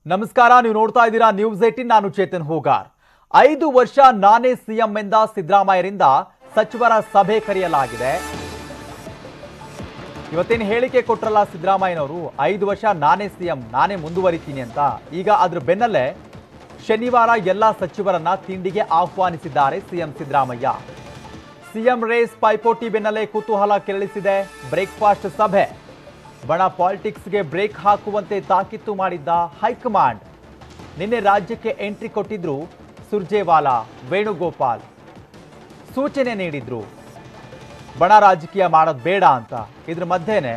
ನಮಸ್ಕಾರ ನೀವು ನೋಡ್ತಾ ಇದ್ದೀರಾ ನ್ಯೂಸ್ ಏಟಿನ್ ನಾನು ಚೇತನ್ ಹೋಗಾರ್ ಐದು ವರ್ಷ ನಾನೇ ಸಿಎಂ ಎಂದ ಸಿದ್ದರಾಮಯ್ಯರಿಂದ ಸಚಿವರ ಸಭೆ ಕರೆಯಲಾಗಿದೆ ಇವತ್ತೇನು ಹೇಳಿಕೆ ಕೊಟ್ರಲ್ಲ ಸಿದ್ದರಾಮಯ್ಯನವರು ಐದು ವರ್ಷ ನಾನೇ ಸಿಎಂ ನಾನೇ ಮುಂದುವರಿತೀನಿ ಅಂತ ಈಗ ಅದ್ರ ಬೆನ್ನಲ್ಲೇ ಶನಿವಾರ ಎಲ್ಲ ಸಚಿವರನ್ನ ತಿಂಡಿಗೆ ಆಹ್ವಾನಿಸಿದ್ದಾರೆ ಸಿಎಂ ಸಿದ್ದರಾಮಯ್ಯ ಸಿಎಂ ರೇಸ್ ಪೈಪೋಟಿ ಬೆನ್ನಲ್ಲೇ ಕುತೂಹಲ ಕೆರಳಿಸಿದೆ ಬ್ರೇಕ್ಫಾಸ್ಟ್ ಸಭೆ ಬಣ ಪಾಲಿಟಿಕ್ಸ್ಗೆ ಬ್ರೇಕ್ ಹಾಕುವಂತೆ ತಾಕೀತು ಮಾಡಿದ್ದ ಹೈಕಮಾಂಡ್ ನಿನ್ನೆ ರಾಜ್ಯಕ್ಕೆ ಎಂಟ್ರಿ ಕೊಟ್ಟಿದ್ರು ಸುರ್ಜೇವಾಲಾ ವೇಣುಗೋಪಾಲ್ ಸೂಚನೆ ನೀಡಿದ್ರು ಬಣ ರಾಜಕೀಯ ಮಾಡೋದು ಬೇಡ ಅಂತ ಇದ್ರ ಮಧ್ಯೆನೆ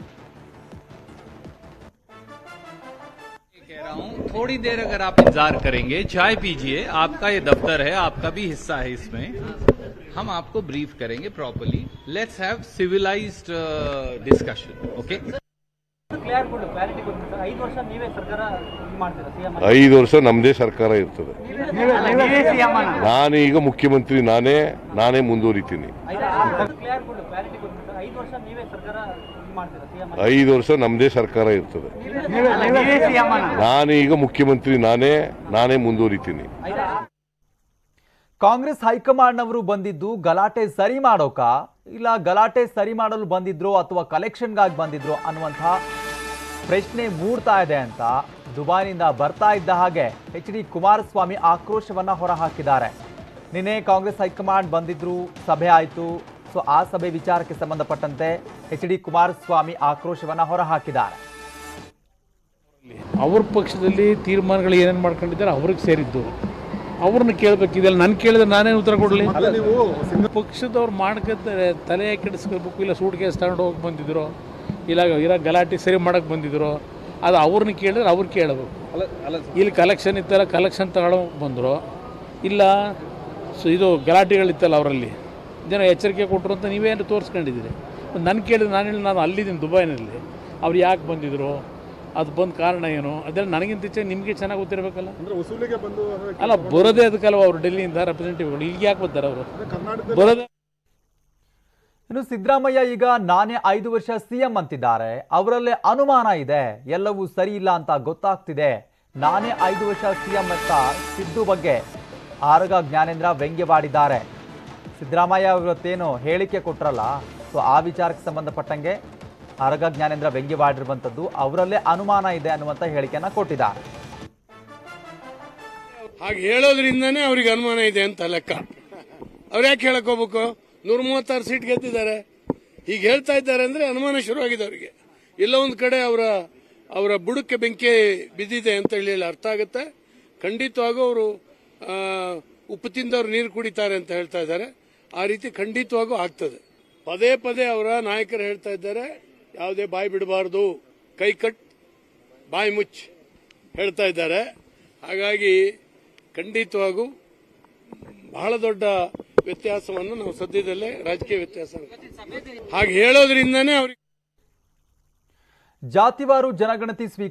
कह रहा हूँ थोड़ी देर अगर आप इंतजार करेंगे चाय पीजिए आपका ये दफ्तर है आपका भी हिस्सा है इसमें हम आपको ब्रीफ करेंगे properly let's have civilised discussion okay clear ಕೊಡು ಕ್ಲಾರಿಟಿ ಕೊಡಿ ಸರ್ ಐದು ವರ್ಷ ನೀವೇ ಸರ್ಕಾರ ಇದು ಮಾಡ್ತೀರಾ ಸಿಎಂ ಐದು ವರ್ಷ ನಮ್ಮದೇ ಸರ್ಕಾರ ಇರ್ತದೆ ನಾನೀಗ ಮುಖ್ಯಮಂತ್ರಿ ನಾನೇ ನಾನೇ ಮುಂದುವರಿತೀನಿ ಕ್ಲಿಯರ್ ಕೊಡು ಕ್ಲಾರಿಟಿ ಕೊಡಿ ಸರ್ ಐದು ವರ್ಷ ನೀವೇ ಸರ್ಕಾರ ಇದು ಮಾಡ್ತೀರಾ ಸಿಎಂ ಐದು ವರ್ಷ ನಮ್ಮದೇ ಸರ್ಕಾರ ಇರ್ತದೆ ನಾನೀಗ ಮುಖ್ಯಮಂತ್ರಿ ನಾನೇ ನಾನೇ ಮುಂದುವರಿತೀನಿ ಕಾಂಗ್ರೆಸ್ ಹೈಕಮಾಂಡ್ನವರು ಬಂದಿದ್ದು ಗಲಾಟೆ ಸರಿ ಮಾಡೋಕ ಇಲ್ಲ ಗಲಾಟೆ ಸರಿ ಮಾಡಲು ಬಂದಿದ್ರು ಅಥವಾ ಕಲೆಕ್ಷನ್ಗಾಗಿ ಬಂದಿದ್ರು ಅನ್ನುವಂಥ ಪ್ರಶ್ನೆ ಮೂಡ್ತಾ ಇದೆ ಅಂತ ದುಬೈನಿಂದ ಬರ್ತಾ ಇದ್ದ ಹಾಗೆ ಎಚ್ ಡಿ ಕುಮಾರಸ್ವಾಮಿ ಆಕ್ರೋಶವನ್ನ ಹೊರಹಾಕಿದ್ದಾರೆ ನಿನ್ನೆ ಕಾಂಗ್ರೆಸ್ ಹೈಕಮಾಂಡ್ ಬಂದಿದ್ರು ಸಭೆ ಆಯಿತು ಸೊ ಆ ಸಭೆ ವಿಚಾರಕ್ಕೆ ಸಂಬಂಧಪಟ್ಟಂತೆ ಎಚ್ ಡಿ ಕುಮಾರಸ್ವಾಮಿ ಆಕ್ರೋಶವನ್ನ ಹೊರಹಾಕಿದ್ದಾರೆ ಅವ್ರ ಪಕ್ಷದಲ್ಲಿ ತೀರ್ಮಾನಗಳು ಏನೇನು ಮಾಡ್ಕೊಂಡಿದ್ದಾರೆ ಅವ್ರಿಗೆ ಸೇರಿದ್ದು ಅವ್ರನ್ನ ಕೇಳಬೇಕು ಇದೆಲ್ಲ ನಾನು ಕೇಳಿದ್ರೆ ನಾನೇನು ಉತ್ತರ ಕೊಡಲಿ ಪಕ್ಷದವ್ರು ಮಾಡ್ಕೊತಾರೆ ತಲೆ ಕೆಡಿಸ್ಕೋಬೇಕು ಇಲ್ಲ ಸೂಟ್ ಕೇಸ್ ತಗೊಂಡು ಹೋಗಿ ಬಂದಿದ್ರು ಇಲ್ಲ ಇರೋ ಗಲಾಟೆ ಸರಿ ಮಾಡಕ್ಕೆ ಬಂದಿದ್ರು ಅದು ಅವ್ರನ್ನ ಕೇಳಿದ್ರೆ ಅವ್ರು ಕೇಳಬೇಕು ಇಲ್ಲಿ ಕಲೆಕ್ಷನ್ ಇತ್ತಲ್ಲ ಕಲೆಕ್ಷನ್ ತಗೊಳಕ್ ಬಂದರು ಇಲ್ಲ ಸೊ ಇದು ಗಲಾಟೆಗಳಿತ್ತಲ್ಲ ಅವರಲ್ಲಿ ಜನ ಎಚ್ಚರಿಕೆ ಕೊಟ್ಟರು ಅಂತ ನೀವೇನು ತೋರಿಸ್ಕೊಂಡಿದ್ದೀರಿ ನನ್ನ ಕೇಳಿದ್ರೆ ನಾನು ಹೇಳಿ ನಾನು ಅಲ್ಲಿದ್ದೀನಿ ದುಬೈನಲ್ಲಿ ಅವ್ರು ಯಾಕೆ ಬಂದಿದ್ರು ಅದು ಬಂದ ಕಾರಣ ಏನು ಅದೆಲ್ಲ ನನಗಿಂತ ಹೆಚ್ಚಾಗಿ ನಿಮಗೆ ಚೆನ್ನಾಗಿ ಗೊತ್ತಿರಬೇಕಲ್ಲ ಅಲ್ಲ ಬರೋದೇ ಅದಕ್ಕಲ್ವ ಅವರು ಡೆಲ್ಲಿಯಿಂದ ರೆಪ್ರೆಸೆಂಟೇಟಿವ್ಗಳು ಇಲ್ಲಿಗೆ ಯಾಕೆ ಬರ್ತಾರೆ ಅವರು ಬರೋದೇ ಇನ್ನು ಸಿದ್ದರಾಮಯ್ಯ ಈಗ ನಾನೇ ಐದು ವರ್ಷ ಸಿಎಂ ಅಂತಿದ್ದಾರೆ ಅವರಲ್ಲೇ ಅನುಮಾನ ಇದೆ ಎಲ್ಲವೂ ಸರಿ ಇಲ್ಲ ಅಂತ ಗೊತ್ತಾಗ್ತಿದೆ ನಾನೇ ಐದು ವರ್ಷ ಸಿಎಂ ಅಂತ ಸಿದ್ದು ಬಗ್ಗೆ ಆರಗ ಜ್ಞಾನೇಂದ್ರ ವ್ಯಂಗ್ಯವಾಡಿದ್ದಾರೆ ಸಿದ್ದರಾಮಯ್ಯ ಇವತ್ತೇನು ಹೇಳಿಕೆ ಕೊಟ್ರಲ್ಲ ಸೊ ಆ ವಿಚಾರಕ್ಕೆ ಸಂಬಂಧಪಟ್ಟಂಗೆ ಆರಗ ಜ್ಞಾನೇಂದ್ರ ವ್ಯಂಗ್ಯವಾಡಿರುವಂಥದ್ದು ಅವರಲ್ಲೇ ಅನುಮಾನ ಇದೆ ಅನ್ನುವಂಥ ಹೇಳಿಕೆಯನ್ನ ಕೊಟ್ಟಿದ್ದಾರೆ ಹಾಗೆ ಹೇಳೋದ್ರಿಂದನೇ ಅವ್ರಿಗೆ ಅನುಮಾನ ಇದೆ ಅಂತ ಲೆಕ್ಕ ಅವ್ರು ಯಾಕೆ ಹೇಳಕ್ ಹೋಗ್ಬೇಕು ನೂರ ಮೂವತ್ತಾರು ಸೀಟ್ ಗೆದ್ದಿದ್ದಾರೆ ಈಗ ಹೇಳ್ತಾ ಇದ್ದಾರೆ ಅಂದ್ರೆ ಅನುಮಾನ ಶುರುವಾಗಿದೆ ಅವರಿಗೆ ಎಲ್ಲ ಒಂದು ಕಡೆ ಅವರ ಅವರ ಬುಡಕ್ಕೆ ಬೆಂಕಿ ಬಿದ್ದಿದೆ ಅಂತ ಹೇಳಿ ಅರ್ಥ ಆಗುತ್ತೆ ಖಂಡಿತವಾಗೂ ಅವರು ಆ, ಉಪ್ಪು ತಿಂದವ್ರು ನೀರು ಕುಡಿತಾರೆ ಅಂತ ಹೇಳ್ತಾ ಇದ್ದಾರೆ ಆ ರೀತಿ ಖಂಡಿತವಾಗೂ ಆಗ್ತದೆ ಪದೇ ಪದೇ ಅವರ ನಾಯಕರು ಹೇಳ್ತಾ ಇದ್ದಾರೆ ಯಾವುದೇ ಬಾಯಿ ಬಿಡಬಾರ್ದು ಕೈ ಕಟ್ ಬಾಯಿ ಮುಚ್ಚ್ ಹೇಳ್ತಾ ಇದ್ದಾರೆ ಹಾಗಾಗಿ ಖಂಡಿತವಾಗೂ ಬಹಳ ದೊಡ್ಡ ವ್ಯತ್ಯಾಸವನ್ನು ನಾವು ಸದ್ಯದಲ್ಲೇ ರಾಜಕೀಯ ವ್ಯತ್ಯಾಸ ಹಾಗೆ ಹೇಳೋದ್ರಿಂದನೇ ಅವ್ರಿಗೆ ಜಾತಿವಾರು ಜನಗಣತಿ ಸ್ವೀಕಾರ